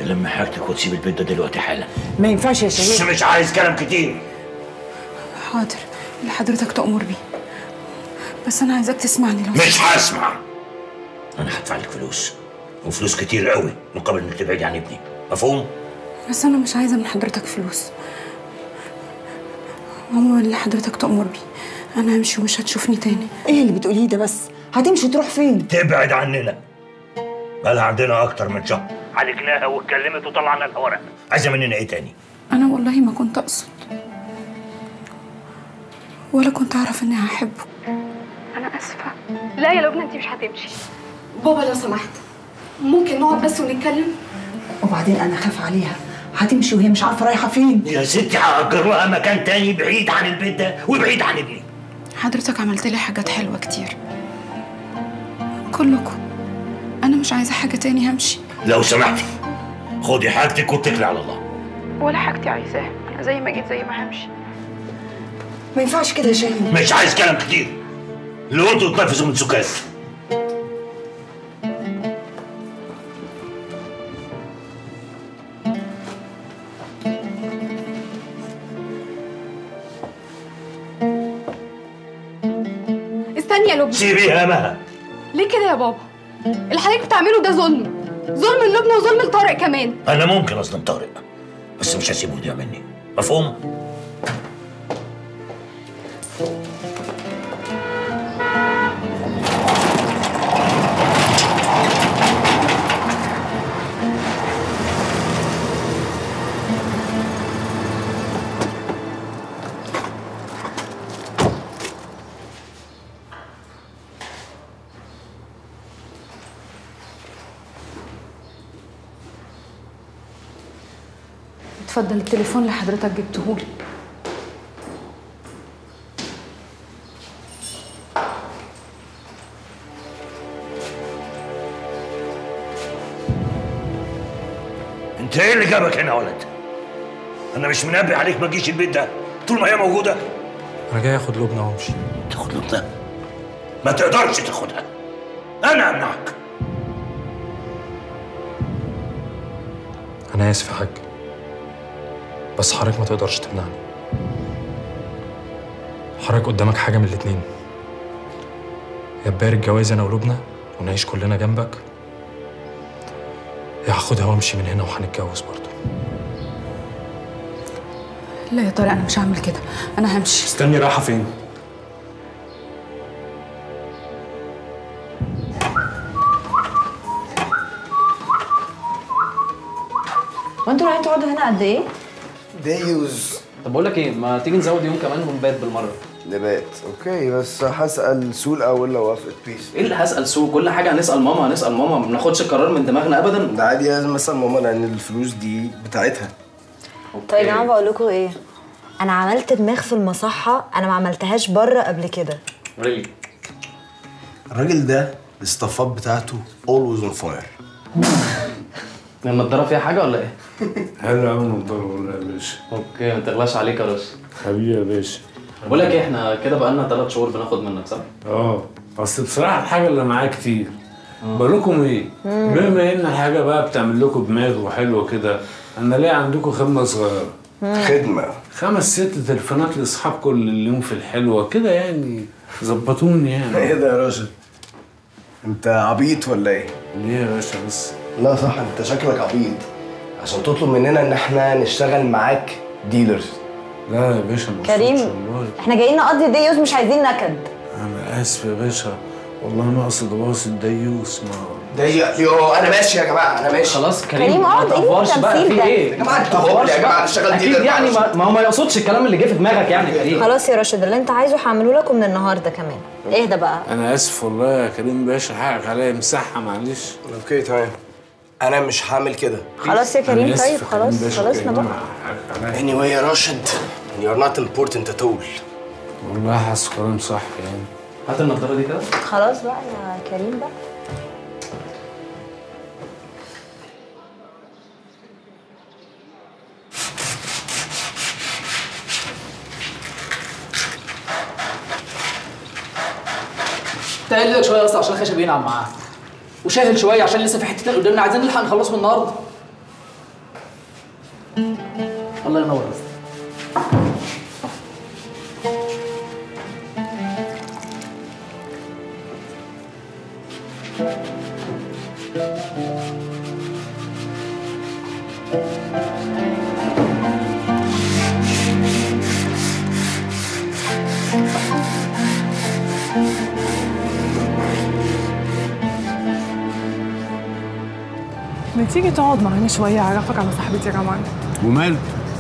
تلم حاجتك وتسيب البيت ده دلوقتي حالا ما ينفعش يا بس شهيد مش عايز كلام كتير حاضر اللي حضرتك تأمر بيه بس أنا عايزاك تسمعني لو مش هسمع انا هدفع لك فلوس وفلوس كتير قوي مقابل انك تبعدي عن ابني مفهوم بس أنا مش عايزة من حضرتك فلوس عموما اللي حضرتك تأمر بيه أنا همشي ومش هتشوفني تاني ايه اللي بتقوليه ده بس هتمشي تروح فين تبعد عننا بقى عندنا اكتر من شهر عالجناها واتكلمت وطلعنا لها ورق عايزه مننا ايه تاني أنا والله ما كنت أقصد ولا كنت أعرف إني هحبه أنا آسفة لا يا لبنى انت مش هتمشي بابا لو سمحت ممكن نقعد بس ونتكلم وبعدين انا خاف عليها هتمشي وهي مش عارفه رايحه فين يا ستي هأجر لها مكان تاني بعيد عن البيت ده وبعيد عن ابني حضرتك عملت لي حاجات حلوة كتير كلكم أنا مش عايزة حاجة تاني همشي لو سمحتي خدي حاجتك واتكلي على الله ولا حاجتي عايزاها أنا زي ما جيت زي ما همشي ما ينفعش كده يا شهيد مش عايز كلام كتير اللي قلته اتنفذوا من سكات استني يا لبنى سيبيها يا مها ليه كده يا بابا اللي حضرتك بتعمله ده ظلم ظلم للبنى وظلم لطارق كمان انا ممكن اظلم طارق بس مش هسيبه يضيع مني مفهوم اتفضل التليفون اللي حضرتك جبتهولي انت ايه اللي جابك هنا يا ولد انا مش منبه عليك ما تجيش البيت ده طول ما هي موجوده انا جاي اخد لبنى وامشي تاخد لبنى ما تقدرش تاخدها انا امنعك انا اسف يا حاج بس حضرتك ما تقدرش تمنعني حضرتك قدامك حاجه من الاتنين يا تبارك جوازي انا ولبنى ونعيش كلنا جنبك يا هاخدها وامشي من هنا وهنتجوز برضه لا يا طارق أنا مش هعمل كده أنا همشي استني رايحه فين وانتوا رايحين تقعدوا هنا قد ايه؟ دايوز طب بقول لك ايه ما تيجي نزود يوم كمان ونبات بالمره نبات اوكي بس هسأل سول الاول لو وافقت بيس ايه اللي هسال سو كل حاجه هنسال ماما هنسال ماما ما بناخدش القرار من دماغنا ابدا ده عادي لازم اسال ماما لان الفلوس دي بتاعتها طيب يا جماعه بقول لكم ايه؟ انا عملت دماغ في المصحه انا ما عملتهاش بره قبل كده ريلي الراجل ده الاستافات بتاعته always on fire النضاره فيها حاجه ولا ايه حلو قوي النضاره والله يا باشا اوكي ما تغلاش عليك يا باشا حبيبي يا باشا بقول لك ايه احنا كده بقالنا ثلاث شهور بناخد منك صح اه اصل بصراحه الحاجه اللي معايا كتير بقول لكم ايه بما ان الحاجه بقى بتعمل لكم دماغ وحلوه كده انا ليه عندكم خدمه صغيره خدمه خمس ست تليفونات لاصحابكم اللي اليوم في الحلوه كده يعني ظبطوني يعني ايه ده يا راشد انت عبيط ولا ايه ليه يا باشا بس لا صح انت شكلك عبيط عشان تطلب مننا ان احنا نشتغل معاك ديلرز لا يا باشا ما كريم أقصدش والله احنا جايين نقضي ديوز مش عايزين نكد انا اسف يا باشا والله ما اقصد ابوظ الديوس ما ضيق يو انا ماشي يا جماعه انا ماشي خلاص كريم, كريم، ما اقعد، ايه تقفرش بقى التمثيل في ده؟ ايه يا جماعة انتوا ما تقفرش هبل يا جماعة، بقى. نشتغل اكيد ديلر يعني معلش. ما ما هو ما يقصدش الكلام اللي جه في دماغك يعني كريم خلاص يا راشد اللي انت عايزه هعمله لكم من النهارده كمان اهدى بقى انا اسف والله يا كريم باشا حقك عليا مساحه معلش اوكي تمام انا مش هعمل كده خلاص يا أنا كريم آسف طيب يا كريم خلاص باشا، خلصنا كريم، بقى حقك عليا. anyway يا راشد you're not important at all والله حاسس كلام صح يعني هات النضاره دي كده خلاص بقى يا كريم بقى تقلل شويه اصلا عشان الخشب ينعم معاه وشاهل شويه عشان لسه في حتتين قدامنا عايزين نلحق نخلصهم النهارده الله ينور بس ما تيجي تقعد معانا شوية أعرفك على صاحبتي روان وماله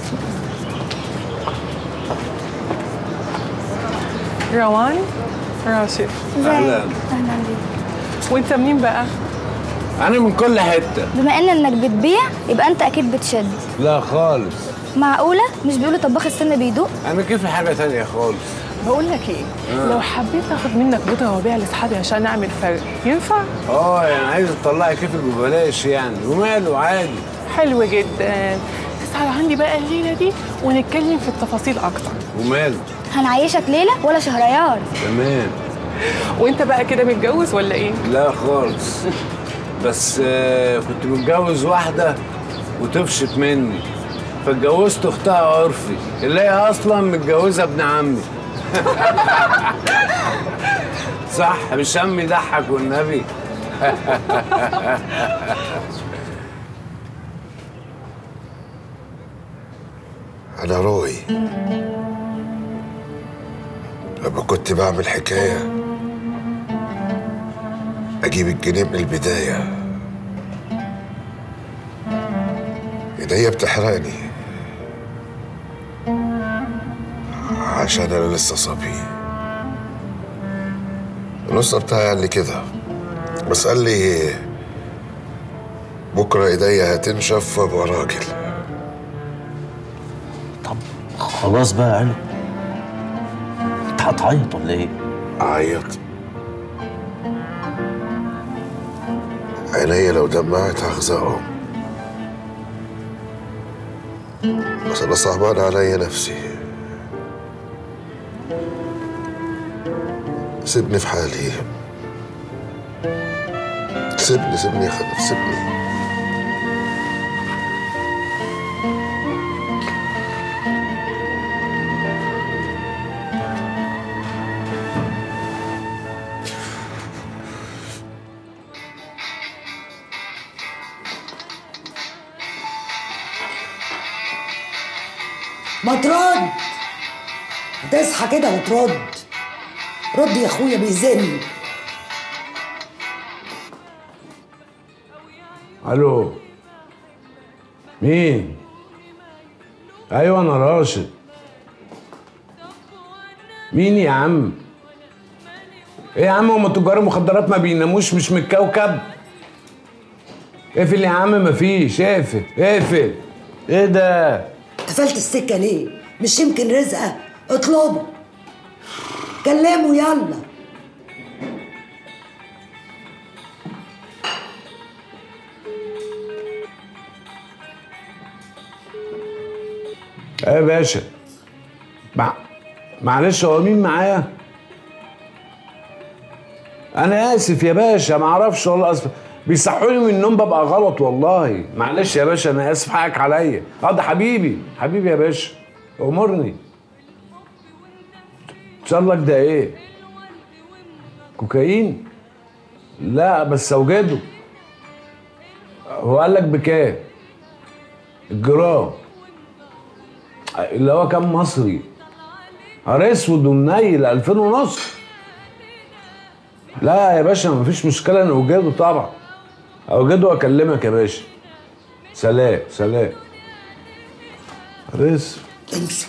روان راشد أهلا اهلا بيك وأنت منين بقى؟ انا من كل حته بما ان انك بتبيع يبقى انت اكيد بتشد لا خالص معقوله مش بيقولوا طباخ السن بيدوق انا كيف حاجه تانية خالص بقول لك إيه؟ آه. لو حبيت آخد منك بودرة وأبيع لأصحابي عشان نعمل فرق ينفع؟ اه يعني عايز تطلعي كيفك ببلاش يعني وماله عادي حلو جدا تسهر عندي بقى الليلة دي ونتكلم في التفاصيل أكتر وماله هنعيشك ليله ولا شهريار تمام وأنت بقى كده متجوز ولا إيه؟ لا خالص بس آه، كنت متجوز واحدة وطفشت مني فاتجوزت اختها عرفي اللي هي اصلا متجوزه ابن عمي صح مش هم يضحك والنبي أنا روي لما كنت بعمل حكاية أجيب الجنيه من البداية إيديا بتحرقني عشان أنا لسه صبي النص بتاعي قال لي كده بس قال لي بكرة إيديا هتنشف وأبقى راجل خلاص بقى يا علو انت هتعيط ولا ايه؟ أعيط عينيا لو دمعت هخزقهم بس أنا صعبان عليا نفسي سيبني في حالي سيبني سيبني يا خالد سيبني ما ترد تصحى كده وترد رد يا اخويا بيزن الو مين ايوه انا راشد مين يا عم ايه يا عم هما تجار المخدرات ما بيناموش مش من الكوكب اقفل يا عم مفيش اقفل اقفل ايه ده قفلت السكه ليه مش يمكن رزقه اطلبه كلمه يلا ايه يا باشا مع... معلش هو مين معايا انا اسف يا باشا ما اعرفش والله اسف بيصحوني من النوم ببقى غلط والله معلش يا باشا انا اسف حقك عليا اه ده حبيبي حبيبي يا باشا امرني شرلك ده ايه كوكايين لا بس اوجده هو قال لك بكام الجرام اللي هو كام مصري نهار اسود ومنيل 2000 ونص لا يا باشا مفيش مشكله انا اوجده طبعا اوجده واكلمك يا باشا سلام سلام نهار اسود امسك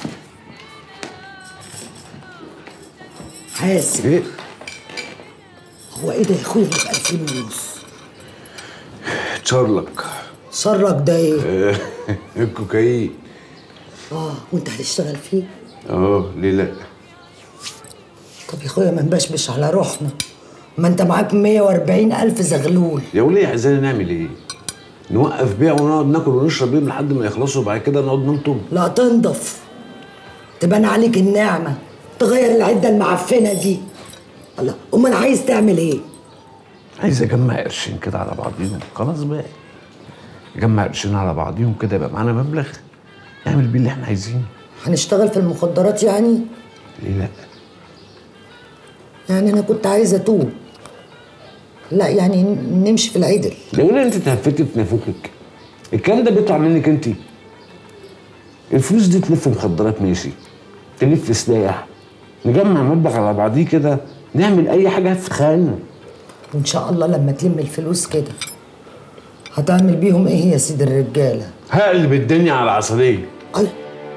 حاسب ايه هو ايه ده يا اخويا اللي ب 2000 ونص تشارلك سرك ده ايه الكوكايين اه وانت هتشتغل فيه اه ليه لا طب يا اخويا ما نبشبش على روحنا ما انت معاك 140 الف زغلول يا وليه عايزين نعمل ايه نوقف بيع ونقعد ناكل ونشرب بيهم لحد ما يخلصوا وبعد كده نقعد ننطم لا تنضف تبان عليك النعمه تغير العده المعفنه دي الله امال عايز تعمل ايه عايز اجمع قرشين كده على بعضيهم خلاص بقى اجمع قرشين على بعضيهم كده يبقى معانا مبلغ نعمل بيه اللي احنا عايزينه هنشتغل في المخدرات يعني ليه لا يعني انا كنت عايزه اتوب لا يعني نمشي في العدل لو ان انت تهفتي في نافوخك الكلام ده بيطلع منك انت الفلوس دي تلف مخدرات ماشي تلف سلاح نجمع مبلغ على بعضيه كده نعمل اي حاجه في خيالنا وان شاء الله لما تلم الفلوس كده هتعمل بيهم ايه يا سيد الرجاله هقلب الدنيا على عسليه قلبي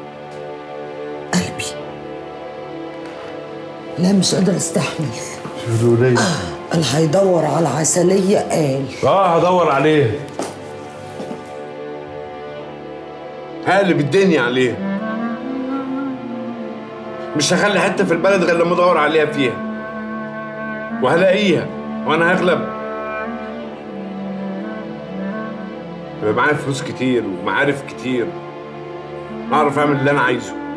لا مش قادر استحمل شوفوا قال هيدور على عسليه قال اه هدور عليه هقلب الدنيا عليه مش هخلي حته في البلد غير لما ادور عليها فيها وهلاقيها وانا هغلب يبقى معايا فلوس كتير ومعارف كتير اعرف اعمل اللي انا عايزه